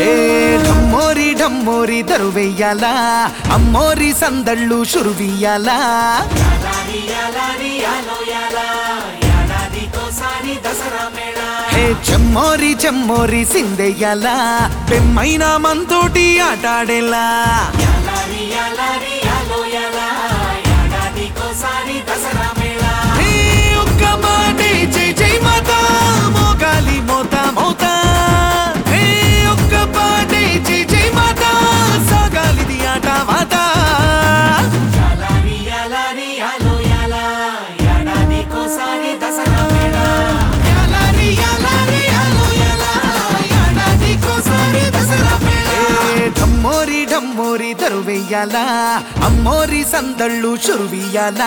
ఏ ఢమ్మోరి ఢమ్మోరి దరువెయ్యాలా అమ్మోరి సందళ్ళు షురువియ్యాలా హే చెమ్మోరి చెమ్మోరి సిందెయ్యాలా పెమ్మైన మంతోటి ఆటాడేలా హే ఒక్క మాటే జై జై మాతా మోగాలి మోతా మోతా హే ఒక్క పాటే జై జై మాతా సాగాలిది ఆట మాతా యాలారి యాలారి యాలో యాలా ఏడాదికోసారి దసరా మేళ. ఏ ఢమ్మోరి ఢమ్మోరి దరువెయ్యాలా అమ్మోరి సందళ్ళు చురువియ్యాలా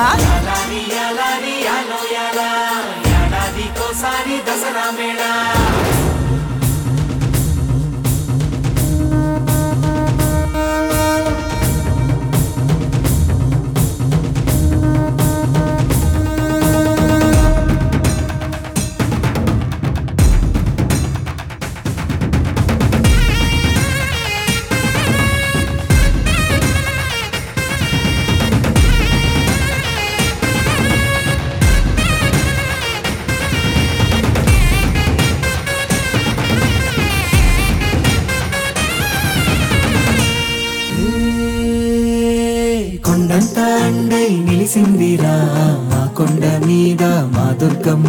కొండంత అండై నిలిసిందిరా ఆ కొండ మీద మా దుర్గమ్మ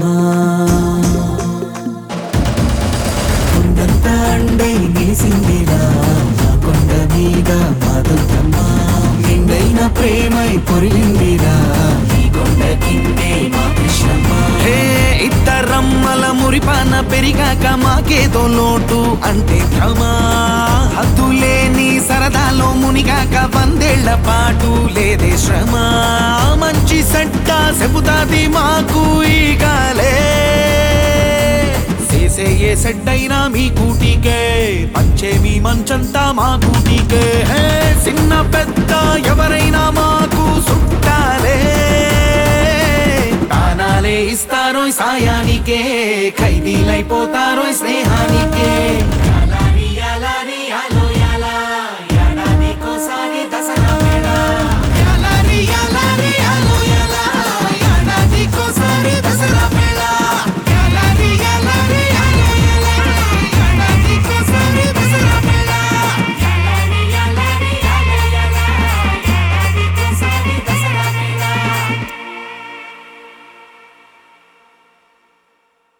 కొండంత అండై నిలిసిందిరా ఆ కొండ మీద మా దుర్గమ్మ నిండైన ప్రేమై పొరిలిందిరా ఈ కొండ కిందే మా కృష్ణమ్మ హే ఇద్దరమ్మల మురిపాన పెరిగాక మాకేదో లోటు అంటే భ్రమ హద్దులేని సరదాలో మునిగాక వందేళ్ల పాటు లేదే శ్రమ మంచి సట్ట చెబుతాది మాకు ఈ గాలే చేసే ఏ సెడ్డైనా మీ కూటికే పంచే మీ మంచంతా మా కూటికే హే చిన్న పెద్ద ఎవరైనా మాకు సుట్టాలే ప్రాణాలే ఇస్తారో సాయానికే ఖైదీలైపోతారో స్నేహానికే